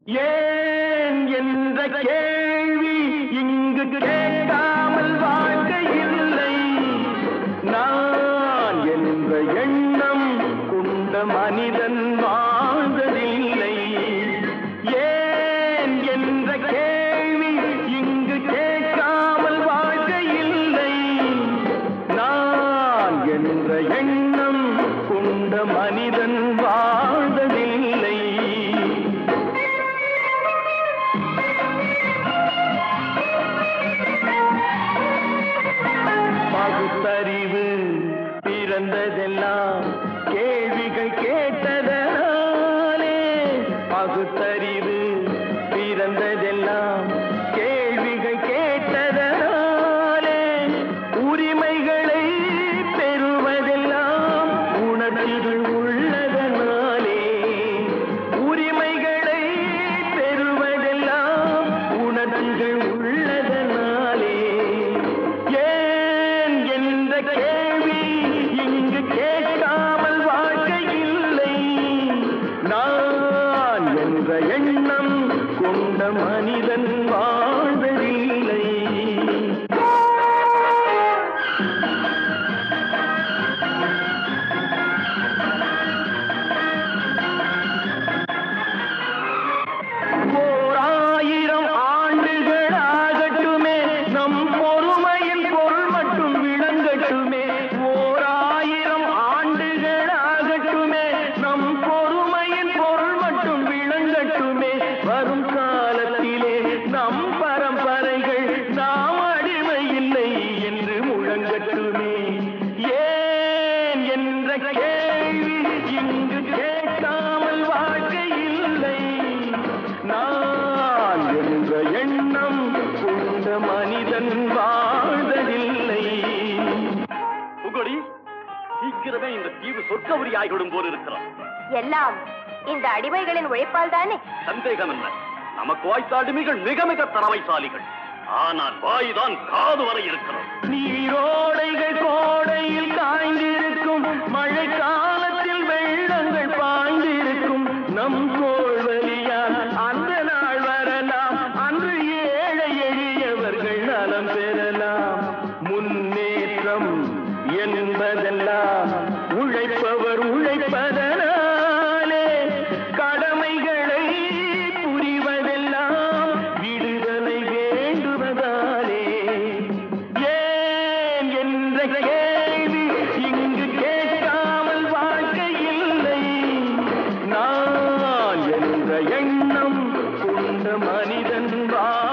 ஏன் என்ற கேள்வி இங்கு கேட்காமல் வாழ்க்கை இல்லை நான் என்ற எண்ணம் கொண்ட மனிதன் வாழ்ந்ததில்லை ஏன் என்ற கேள்வி இங்கு கேட்காமல் வாழ்க்கை இல்லை நான் என்ற எண்ணம் கொண்ட மனிதன் வாழ்ந்ததில்லை பகுத்தறிவு பிறந்ததெல்லாம் கேள்விகள் கேட்டதனாலே பகுத்தறிவு பிறந்ததெல்லாம் கேள்விகள் கேட்டதனாலே உரிமைகளை பெறுவதெல்லாம் உணர்ச்சிகள் உள்ளதனாலே உரிமைகளை பெறுவதெல்லாம் உணர்ச்சிகள் உள்ளதனாலே ஏன் என்ற கேள்வி இங்கு கேட்காமல் வாழ்க்கை இல்லை நான் என்ற எண்ணம் கொண்ட மனிதன் வாழ்வதில்லை ஓர் ஆயிரம் ஆண்டுகள் ஆகட்டுமே நம் பொறுமையின் பொருள் மட்டும் விளங்கட்டுமே ஓர் ஆயிரம் ஆண்டுகள் ஆகட்டுமே நம் பொறுமையின் பொருள் மட்டும் விளங்கட்டுமே வரும் காலத்திலே நம் பரம்பரைகள் நாம் அடிமை இல்லை என்று முழங்கட்டுமே ஏன் என்ற கேள்வி இங்கு கேட்காமல் வாழ்க்கை இல்லை நான் என்ற எண்ணம் கொண்ட மனிதன் வாழ்வதில்லை புகழி சீக்கிரமே இந்த தீவு சொர்க்கபுரி ஆகிவிடும் போல் இருக்கிறோம் எல்லாம் இந்த அடிமைகளின் உழைப்பால் தானே சந்தேகம் என்ன நமக்கு வாய்த்த அடிமைகள் மிக மிக திறமைசாலிகள் ஆனால் வாய்தான் காது வரை இருக்கிறோம் நீரோடைகள் கோடையில் காய்ந்திருக்கும் மழை காலத்தில் வெள்ளங்கள் பாய்ந்திருக்கும் நம் கோள்வழியால் அந்த நாள் வரலாம் அன்று ஏழை எளியவர்கள் நலம் பெறலாம் முன்னேற்றம் என்பதெல்லாம் உழைப்பவர் உழைப்பதனாலே கடமைகளை புரிவதெல்லாம் விடுதலை வேண்டுவதாலே ஏன் என்ற கேள்வி இங்கு கேட்காமல் வாழ்க்கை இல்லை நான் என்ற எண்ணம் கொண்ட மனிதன் வா